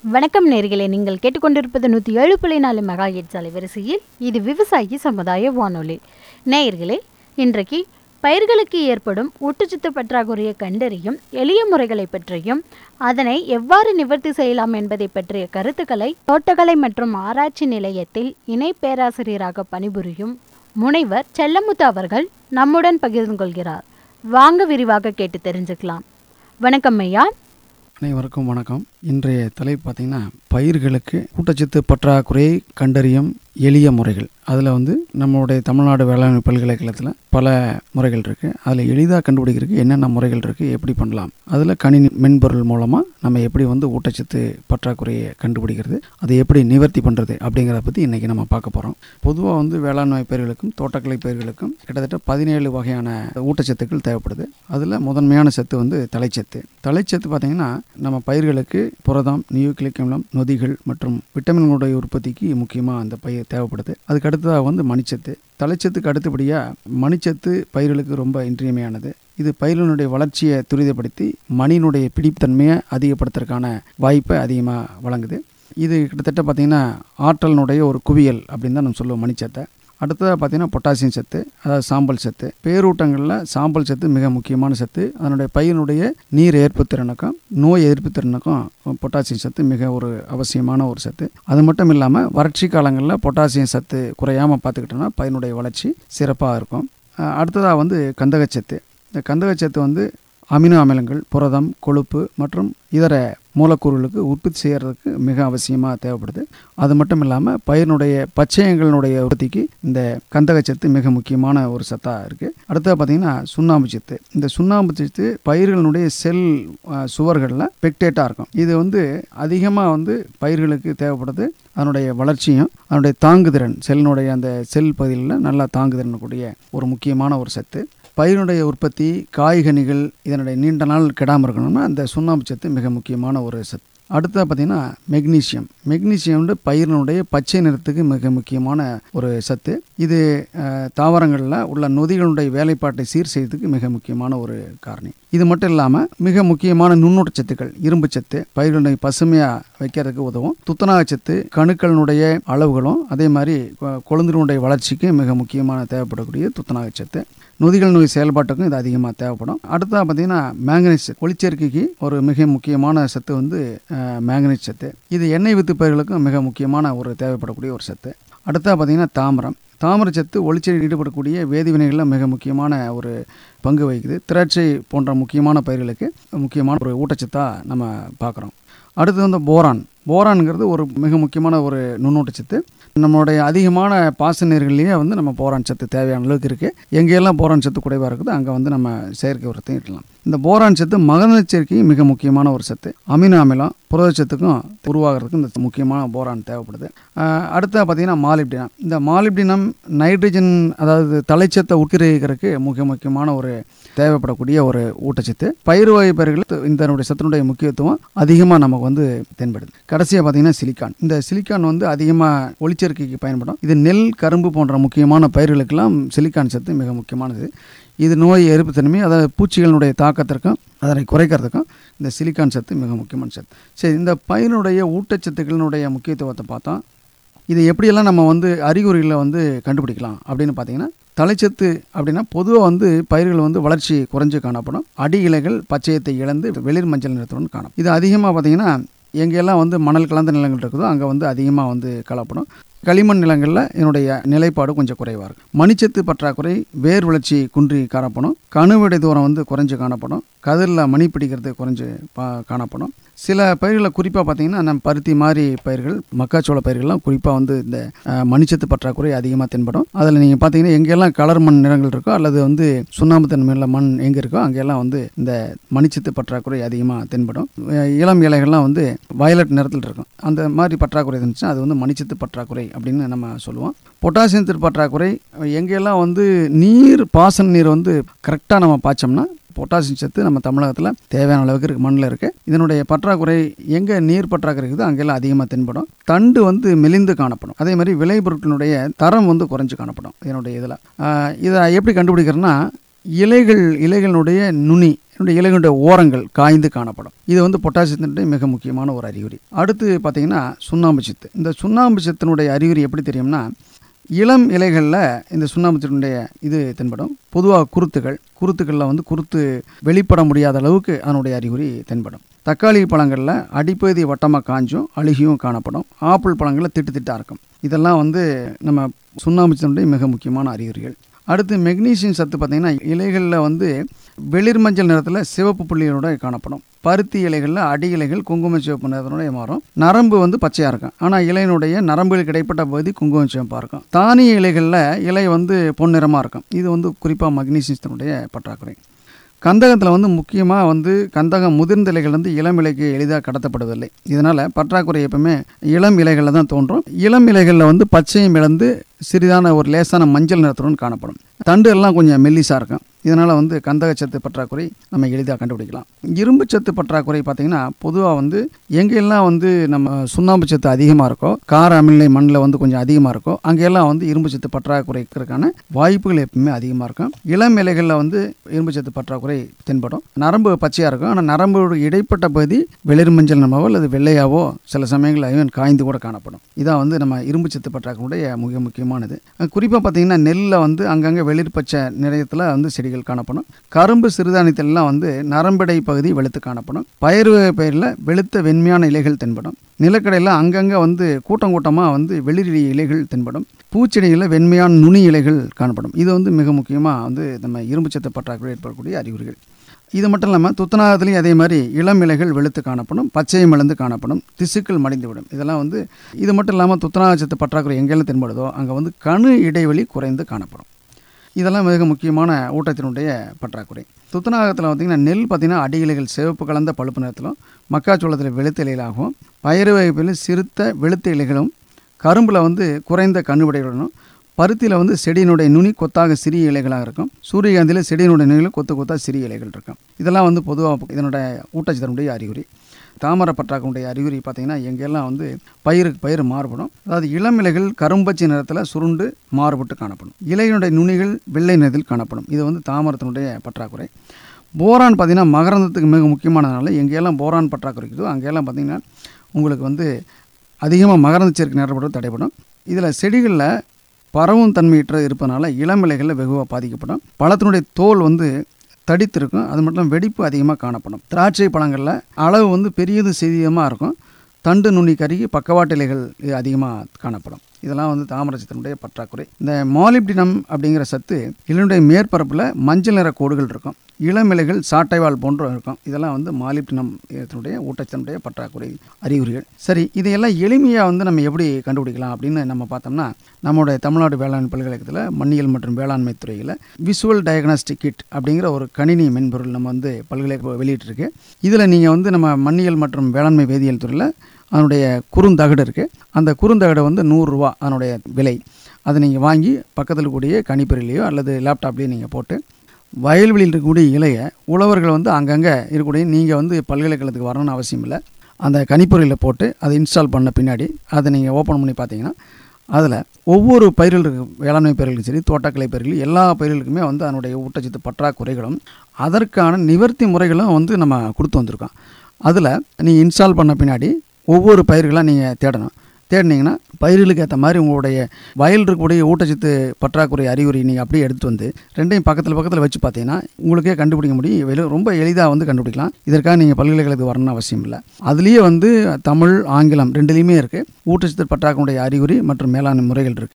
வணக்கம் நேர்களே நீங்கள் கேட்டுக்கொண்டிருப்பது நூற்றி ஏழு புள்ளி நாலு மெகா எட்ஸ் அலைவரிசையில் இது விவசாயி சமுதாய வானொலி நேயர்களே இன்றைக்கு பயிர்களுக்கு ஏற்படும் ஊட்டச்சத்து பற்றாக்குறையை கண்டறியும் எளிய முறைகளை பற்றியும் அதனை எவ்வாறு நிவர்த்தி செய்யலாம் என்பதை பற்றிய கருத்துக்களை தோட்டக்கலை மற்றும் ஆராய்ச்சி நிலையத்தில் இணை பேராசிரியராக பணிபுரியும் முனைவர் செல்லமுத்து அவர்கள் நம்முடன் பகிர்ந்து கொள்கிறார் வாங்க விரிவாக கேட்டு தெரிஞ்சுக்கலாம் வணக்கம் ஐயா அனைவருக்கும் வணக்கம் இன்றைய தலைப்பு பார்த்தீங்கன்னா பயிர்களுக்கு ஊட்டச்சத்து பற்றாக்குறையை கண்டறியும் எளிய முறைகள் அதில் வந்து நம்மளுடைய தமிழ்நாடு வேளாண் பல்கலைக்கழகத்தில் பல முறைகள் இருக்குது அதில் எளிதாக கண்டுபிடிக்கிறதுக்கு என்னென்ன முறைகள் இருக்குது எப்படி பண்ணலாம் அதில் கணினி மென்பொருள் மூலமாக நம்ம எப்படி வந்து ஊட்டச்சத்து பற்றாக்குறையை கண்டுபிடிக்கிறது அதை எப்படி நிவர்த்தி பண்ணுறது அப்படிங்கிறத பற்றி இன்றைக்கி நம்ம பார்க்க போகிறோம் பொதுவாக வந்து வேளாண்மை பயிர்களுக்கும் தோட்டக்கலை பயிர்களுக்கும் கிட்டத்தட்ட பதினேழு வகையான ஊட்டச்சத்துக்கள் தேவைப்படுது அதில் முதன்மையான சத்து வந்து தலைச்சத்து தலைச்சத்து பார்த்திங்கன்னா நம்ம பயிர்களுக்கு புரதம் நியூக்ளிக் அமிலம் நொதிகள் மற்றும் விட்டமின்களுடைய உற்பத்திக்கு முக்கியமாக அந்த பயிர் தேவைப்படுது அதுக்கு அடுத்ததாக வந்து மணிச்சத்து தலைச்சத்துக்கு அடுத்தபடியாக மணிச்சத்து பயிர்களுக்கு ரொம்ப இன்றியமையானது இது பயிரினுடைய வளர்ச்சியை துரிதப்படுத்தி மணியினுடைய பிடித்தன்மையை அதிகப்படுத்துறதுக்கான வாய்ப்பை அதிகமாக வழங்குது இது கிட்டத்தட்ட பார்த்திங்கன்னா ஆற்றலினுடைய ஒரு குவியல் அப்படின்னு தான் நம்ம சொல்லுவோம் மணிச்சத்தை அடுத்ததாக பார்த்தீங்கன்னா பொட்டாசியம் சத்து அதாவது சாம்பல் சத்து பேரூட்டங்களில் சாம்பல் சத்து மிக முக்கியமான சத்து அதனுடைய பயிரினுடைய நீர் ஏற்பு திறனுக்கும் நோய் எதிர்ப்பு திறனுக்கும் பொட்டாசியம் சத்து மிக ஒரு அவசியமான ஒரு சத்து அது மட்டும் இல்லாமல் வறட்சி காலங்களில் பொட்டாசியம் சத்து குறையாமல் பார்த்துக்கிட்டோம்னா பயிரினுடைய வளர்ச்சி சிறப்பாக இருக்கும் அஹ் அடுத்ததாக வந்து கந்தகச்சத்து இந்த கந்தகச்சத்து வந்து அமினோ அமிலங்கள் புரதம் கொழுப்பு மற்றும் இதர மூலக்கூறுகளுக்கு உற்பத்தி செய்கிறதுக்கு மிக அவசியமாக தேவைப்படுது அது மட்டும் இல்லாமல் பயிரினுடைய பச்சையங்களினுடைய உற்பத்திக்கு இந்த கந்தகச்சத்து மிக முக்கியமான ஒரு சத்தாக இருக்குது அடுத்தது பார்த்திங்கன்னா சுண்ணாம்பு சத்து இந்த சுண்ணாம்பு சத்து பயிர்களுடைய செல் அஹ், சுவர்களில் பெக்டேட்டாக இருக்கும் இது வந்து அதிகமாக வந்து பயிர்களுக்கு தேவைப்படுது அதனுடைய வளர்ச்சியும் அதனுடைய தாங்குதிறன் செல்லினுடைய அந்த செல் பகுதியில் நல்லா தாங்குதிறன் கூடிய ஒரு முக்கியமான ஒரு சத்து பயிரினுடைய உற்பத்தி காய்கனிகள் இதனுடைய நீண்ட நாள் கெடாமல் இருக்கணும்னா அந்த சுண்ணாம்பு சத்து மிக முக்கியமான ஒரு சத்து அடுத்தது பார்த்திங்கன்னா மெக்னீசியம் மெக்னீசியம் வந்து பயிரினுடைய பச்சை நிறத்துக்கு மிக முக்கியமான ஒரு சத்து இது அஹ், தாவரங்களில் உள்ள நொதிகளுடைய வேலைப்பாட்டை சீர் செய்யறதுக்கு மிக முக்கியமான ஒரு காரணி இது மட்டும் இல்லாமல் மிக முக்கியமான நுண்ணூட்ட சத்துக்கள் இரும்பு சத்து பயிர்களுடைய பசுமையாக வைக்கிறதுக்கு உதவும் துத்தநாக சத்து கணுக்களினுடைய அளவுகளும் அதே மாதிரி கொ- கொழுந்தினுடைய வளர்ச்சிக்கு மிக முக்கியமான தேவைப்படக்கூடிய துத்தநாக சத்து நொதிகள் நோய் செயல்பாட்டுக்கும் இது அதிகமாக தேவைப்படும் அடுத்ததாக பார்த்தீங்கன்னா மேங்கனீஸ் சத்து. ஒளிச்சேர்க்கைக்கு ஒரு மிக முக்கியமான சத்து வந்து அஹ், மேங்கனீஸ் சத்து இது எண்ணெய் வித்து பயிர்களுக்கும் மிக முக்கியமான ஒரு தேவைப்படக்கூடிய ஒரு சத்து அடுத்ததாக பார்த்தீங்கன்னா தாமிரம் தாமிரச்சத்து ஒளிச்சேரியில் ஈடுபடக்கூடிய வேதிவினைகளில் மிக முக்கியமான ஒரு பங்கு வகிக்குது திராட்சை போன்ற முக்கியமான பயிர்களுக்கு முக்கியமான ஒரு ஊட்டச்சத்தாக நம்ம பார்க்குறோம் அடுத்து வந்து போரான் போரான்ங்கிறது ஒரு மிக முக்கியமான ஒரு நுண்ணூட்டச்சத்து நம்மளுடைய அதிகமான பாச நீர்கள்லேயே வந்து நம்ம போரான் சத்து தேவையான அளவுக்கு இருக்குது எங்கெல்லாம் போரான் சத்து குறைவாக இருக்குதோ அங்கே வந்து நம்ம செயற்கை உரத்தையும் இடலாம் இந்த போரான் சத்து மகன சேர்க்கை மிக முக்கியமான ஒரு சத்து அமினோ அமிலம் புரதச்சத்துக்கும் உருவாகிறதுக்கு இந்த முக்கியமான போரான் தேவைப்படுது ஆஹ் அடுத்தது பார்த்தீங்கன்னா மாலிப்டினம் இந்த மாலிப்டினம் நைட்ரஜன் அதாவது தலைச்சத்தை உட்கிரகிக்கிறதுக்கு மிக முக்கியமான ஒரு தேவைப்படக்கூடிய ஒரு ஊட்டச்சத்து பயிர் வகை பயிர்கள் இதனுடைய சத்தினுடைய முக்கியத்துவம் அதிகமாக நமக்கு வந்து தென்படுது கடைசியாக பார்த்தீங்கன்னா சிலிக்கான் இந்த சிலிக்கான் வந்து அதிகமாக ஒளிச்சேர்க்கைக்கு பயன்படும் இது நெல் கரும்பு போன்ற முக்கியமான பயிர்களுக்கெல்லாம் சிலிக்கான் சத்து மிக முக்கியமானது இது நோய் எதிர்ப்புத்தன்மை அதாவது பூச்சிகளினுடைய தாக்கத்திற்கும் அதனை குறைக்கிறதுக்கும் இந்த சிலிக்கான் சத்து மிக முக்கியமான சத்து சரி இந்த பயிரினுடைய ஊட்டச்சத்துக்களினுடைய முக்கியத்துவத்தை பார்த்தோம் இது எப்படியெல்லாம் நம்ம வந்து அறிகுறிகளை வந்து கண்டுபிடிக்கலாம் அப்படின்னு பார்த்தீங்கன்னா தலைச்சத்து அப்படின்னா பொதுவாக வந்து பயிர்கள் வந்து வளர்ச்சி குறைஞ்சு காணப்படும் அடி இலைகள் பச்சையத்தை இழந்து வெளிர் மஞ்சள் நிறத்துடன் காணும் இது அதிகமாக பார்த்தீங்கன்னா எங்கெல்லாம் வந்து மணல் கலந்த நிலங்கள் இருக்குதோ அங்கே வந்து அதிகமாக வந்து காணப்படும் களிமண் நிலங்களில் என்னுடைய நிலைப்பாடு கொஞ்சம் குறைவாக இருக்கும் மணிச்சத்து பற்றாக்குறை வேர் வளர்ச்சி குன்றி காணப்படும் கணுவிடை தூரம் வந்து குறைஞ்சு காணப்படும் கதிரில் மணி பிடிக்கிறது குறைஞ்சு பா காணப்படும் சில பயிர்களை குறிப்பாக பார்த்தீங்கன்னா நம்ம பருத்தி மாதிரி பயிர்கள் மக்காச்சோள பயிர்கள்லாம் குறிப்பாக வந்து இந்த அஹ், மணிச்சத்து பற்றாக்குறை அதிகமாக தென்படும் அதில் நீங்கள் பார்த்தீங்கன்னா எங்கெல்லாம் கலர் மண் நிறங்கள் இருக்கோ அல்லது வந்து சுண்ணாம்பு தன்மையுள்ள மண் எங்கே இருக்கோ அங்கெல்லாம் வந்து இந்த மணிச்சத்து பற்றாக்குறை அதிகமாக தென்படும் அஹ், இளம் இலைகள்லாம் வந்து வயலட் நிறத்தில் இருக்கும் அந்த மாதிரி பற்றாக்குறை இருந்துச்சுன்னா அது வந்து மணிச்சத்து பற்றாக்குறை அப்படின்னு நம்ம சொல்லுவோம் பொட்டாசியம் சத்து பற்றாக்குறை எங்கெல்லாம் வந்து நீர் பாசன நீர் வந்து கரெக்டாக நம்ம பாய்ச்சோம்னா பொட்டாசியம் சத்து நம்ம தமிழகத்தில் தேவையான அளவுக்கு இருக்கு மண்ணில் இருக்குது இதனுடைய பற்றாக்குறை எங்கே நீர் பற்றாக்குறை இருக்குதோ அங்கெல்லாம் அதிகமாக தென்படும் தண்டு வந்து மெலிந்து காணப்படும் அதே மாதிரி விளைபொருட்களுடைய தரம் வந்து குறைஞ்சு காணப்படும் இதனுடைய இதில் இதை எப்படி கண்டுபிடிக்கிறேன்னா இலைகள் இலைகளுடைய நுனி என்னுடைய இலைகளுடைய ஓரங்கள் காய்ந்து காணப்படும் இது வந்து பொட்டாசியத்தினுடைய மிக முக்கியமான ஒரு அறிகுறி அடுத்து பார்த்தீங்கன்னா சுண்ணாம்பு சத்து இந்த சுண்ணாம்பு சத்தினுடைய அறிகுறி எப்படி தெரியும்னா இளம் இலைகளில் இந்த சுண்ணாம்புத்தினுடைய இது தென்படும் பொதுவாக குருத்துகள் குருத்துக்களில் வந்து குருத்து வெளிப்பட முடியாத அளவுக்கு அதனுடைய அறிகுறி தென்படும் தக்காளி பழங்களில் அடிப்பகுதி வட்டமாக காஞ்சும் அழுகியும் காணப்படும் ஆப்பிள் பழங்களில் திட்டு திட்டாக இருக்கும் இதெல்லாம் வந்து நம்ம சுண்ணாம்புத்தினுடைய மிக முக்கியமான அறிகுறிகள் அடுத்து மெக்னீசியம் சத்து பார்த்திங்கன்னா இலைகளில் வந்து வெளிர் மஞ்சள் நிறத்தில் சிவப்பு புள்ளிகளோட காணப்படும் பருத்தி இலைகளில் அடி இலைகள் குங்கும சிவப்பு நிறத்தினுடைய மாறும் நரம்பு வந்து பச்சையாக இருக்கும் ஆனால் இலையினுடைய நரம்புகளுக்கு இடைப்பட்ட பகுதி குங்கும சிவப்பாக இருக்கும் தானிய இலைகளில் இலை வந்து பொன்னிறமாக இருக்கும் இது வந்து குறிப்பாக மக்னீசியத்தினுடைய பற்றாக்குறை கந்தகத்தில் வந்து முக்கியமாக வந்து கந்தகம் முதிர்ந்த இலைகள் வந்து இளம் இலைக்கு எளிதாக கடத்தப்படுவதில்லை இதனால் பற்றாக்குறை எப்பவுமே இளம் இலைகளில் தான் தோன்றும் இளம் இலைகளில் வந்து பச்சையும் இழந்து சிறிதான ஒரு லேசான மஞ்சள் நிறத்துடன் காணப்படும் தண்டு எல்லாம் கொஞ்சம் மெல்லிசாக இருக்கும் இதனால் வந்து கந்தகச்சத்து பற்றாக்குறை நம்ம எளிதாக கண்டுபிடிக்கலாம் இரும்பு சத்து பற்றாக்குறை பார்த்திங்கன்னா பொதுவாக வந்து எங்கெல்லாம் வந்து நம்ம சுண்ணாம்பு சத்து அதிகமாக இருக்கோ கார அமிலை மண்ணில் வந்து கொஞ்சம் அதிகமாக இருக்கோ அங்கெல்லாம் வந்து இரும்பு சத்து பற்றாக்குறைக்கிறதுக்கான வாய்ப்புகள் எப்பவுமே அதிகமாக இருக்கும் இளம் இலைகளில் வந்து இரும்பு சத்து பற்றாக்குறை தென்படும் நரம்பு பச்சையாக இருக்கும் ஆனால் நரம்போட இடைப்பட்ட பகுதி வெளிர் மஞ்சள் நம்மவோ அல்லது வெள்ளையாவோ சில சமயங்களில் ஈவன் காய்ந்து கூட காணப்படும் இதான் வந்து நம்ம இரும்பு சத்து பற்றாக்குறையுடைய மிக முக்கியமானது குறிப்பாக பார்த்தீங்கன்னா நெல்லில் வந்து அங்கங்கே வெளிர் பச்சை நிலையத்தில் வந்து செடிகள் காணப்படும் கரும்பு சிறுதானியத்திலலாம் வந்து நரம்படை பகுதி வெளுத்து காணப்படும் பயிர் வகை பயிரில் வெளுத்த வெண்மையான இலைகள் தென்படும் நிலக்கடையில் அங்கங்கே வந்து கூட்டம் கூட்டமாக வந்து வெளிர் இலைகள் தென்படும் பூச்செடிகளில் வெண்மையான நுனி இலைகள் காணப்படும் இது வந்து மிக முக்கியமாக வந்து நம்ம இரும்பு சத்து பற்றாக்குறை ஏற்படக்கூடிய அறிகுறிகள் இது மட்டும் இல்லாமல் துத்தநாகத்துலேயும் அதே மாதிரி இளம் இலைகள் வெளுத்து காணப்படும் பச்சையும் இழந்து காணப்படும் திசுக்கள் மடிந்துவிடும் இதெல்லாம் வந்து இது மட்டும் இல்லாமல் துத்தநாக சத்து பற்றாக்குறை எங்கெல்லாம் தென்படுதோ அங்கே வந்து கணு இடைவெளி குறைந்து காணப்படும் இதெல்லாம் மிக முக்கியமான ஊட்டத்தினுடைய பற்றாக்குறை துத்தநாகத்தில் பார்த்திங்கன்னா நெல் பார்த்திங்கன்னா அடி இலைகள் சிவப்பு கலந்த பழுப்பு நிறத்திலும் மக்காச்சோளத்தில் வெளுத்த இலைகளாகவும் பயிறு வகைப்பில் சிறுத்த வெளுத்த இலைகளும் கரும்பில் வந்து குறைந்த கண்ணுவிடையுடனும் பருத்தியில் வந்து செடியினுடைய நுனி கொத்தாக சிறிய இலைகளாக இருக்கும் சூரியகாந்தியில் செடியினுடைய நுனியில் கொத்து கொத்தாக சிறிய இலைகள் இருக்கும் இதெல்லாம் வந்து பொதுவாக இதனுடைய ஊட்டச்சத்தினுடைய அறிகுறி தாமரை பற்றாக்குடைய அறிகுறி பார்த்திங்கன்னா எங்கெல்லாம் வந்து பயிருக்கு பயிர் மாறுபடும் அதாவது இளம் இலைகள் கரும்பச்சை நிறத்தில் சுருண்டு மாறுபட்டு காணப்படும் இலையினுடைய நுனிகள் வெள்ளை நிறத்தில் காணப்படும் இது வந்து தாமரத்தினுடைய பற்றாக்குறை போரான் பார்த்திங்கன்னா மகரந்தத்துக்கு மிக முக்கியமானதுனால எங்கெல்லாம் போரான் பற்றாக்குறை இருக்குதோ அங்கெல்லாம் பார்த்திங்கன்னா உங்களுக்கு வந்து அதிகமாக மகரந்த சேர்க்கை நிறப்படுவது தடைப்படும் இதில் செடிகளில் பரவும் தன்மையற்ற இருப்பதனால இளம் இலைகளில் வெகுவாக பாதிக்கப்படும் பழத்தினுடைய தோல் வந்து தடித்திருக்கும் அது மட்டும் இல்லாமல் வெடிப்பு அதிகமாக காணப்படும் திராட்சை பழங்களில் அளவு வந்து பெரியது சிறியமாக இருக்கும் தண்டு நுனி கருகி பக்கவாட்டு இலைகள் இது அதிகமாக காணப்படும் இதெல்லாம் வந்து தாமரச்சத்தினுடைய பற்றாக்குறை இந்த மாலிப்டினம் அப்படிங்கிற சத்து இலனுடைய மேற்பரப்பில் மஞ்சள் நிற கோடுகள் இருக்கும் இளம் இலைகள் சாட்டைவால் போன்ற இருக்கும் இதெல்லாம் வந்து மாலிப்டினம் இதனுடைய ஊட்டச்சத்தினுடைய பற்றாக்குறை அறிகுறிகள் சரி இதையெல்லாம் எளிமையாக வந்து நம்ம எப்படி கண்டுபிடிக்கலாம் அப்படின்னு நம்ம பார்த்தோம்னா நம்மளுடைய தமிழ்நாடு வேளாண் பல்கலைக்கழகத்தில் மண்ணியல் மற்றும் வேளாண்மை துறையில் விசுவல் டயக்னாஸ்டிக் கிட் அப்படிங்கிற ஒரு கணினி மென்பொருள் நம்ம வந்து பல்கலைக்கழகம் வெளியிட்டிருக்கு இதில் நீங்கள் வந்து நம்ம மண்ணியல் மற்றும் வேளாண்மை வேதியியல் துறையில் அதனுடைய குறுந்தகடு இருக்குது அந்த குறுந்தகடு வந்து நூறுரூவா அதனுடைய விலை அதை நீங்கள் வாங்கி பக்கத்தில் கூடிய கணிப்பொறிலையோ அல்லது லேப்டாப்லேயோ நீங்கள் போட்டு வயல்வெளியில் இருக்கக்கூடிய இலையை உழவர்கள் வந்து அங்கங்கே இருக்கக்கூடிய நீங்கள் வந்து பல்கலைக்கழகத்துக்கு வரணும்னு அவசியம் இல்லை அந்த கணிப்பொறியில் போட்டு அதை இன்ஸ்டால் பண்ண பின்னாடி அதை நீங்கள் ஓப்பன் பண்ணி பார்த்தீங்கன்னா அதில் ஒவ்வொரு பயிர்களுக்கு வேளாண்மை பயிர்களுக்கும் சரி தோட்டக்கலை பயிர்கள் எல்லா பயிர்களுக்குமே வந்து அதனுடைய ஊட்டச்சத்து பற்றாக்குறைகளும் அதற்கான நிவர்த்தி முறைகளும் வந்து நம்ம கொடுத்து வந்திருக்கோம் அதில் நீங்கள் இன்ஸ்டால் பண்ண பின்னாடி ஒவ்வொரு பயிர்களாக நீங்கள் தேடணும் தேடினீங்கன்னா பயிர்களுக்கு ஏற்ற மாதிரி உங்களுடைய வயல் இருக்கக்கூடிய ஊட்டச்சத்து பற்றாக்குறை அறிகுறி நீங்கள் அப்படியே எடுத்து வந்து ரெண்டையும் பக்கத்தில் பக்கத்தில் வச்சு பார்த்தீங்கன்னா உங்களுக்கே கண்டுபிடிக்க முடியும் வெளி ரொம்ப எளிதாக வந்து கண்டுபிடிக்கலாம் இதற்காக நீங்கள் பல்கலைக்கழகத்துக்கு வரணும்னு அவசியம் இல்லை அதுலேயே வந்து தமிழ் ஆங்கிலம் ரெண்டுலேயுமே இருக்குது ஊட்டச்சத்து பற்றாக்குறைய அறிகுறி மற்றும் மேலாண்மை முறைகள் இருக்குது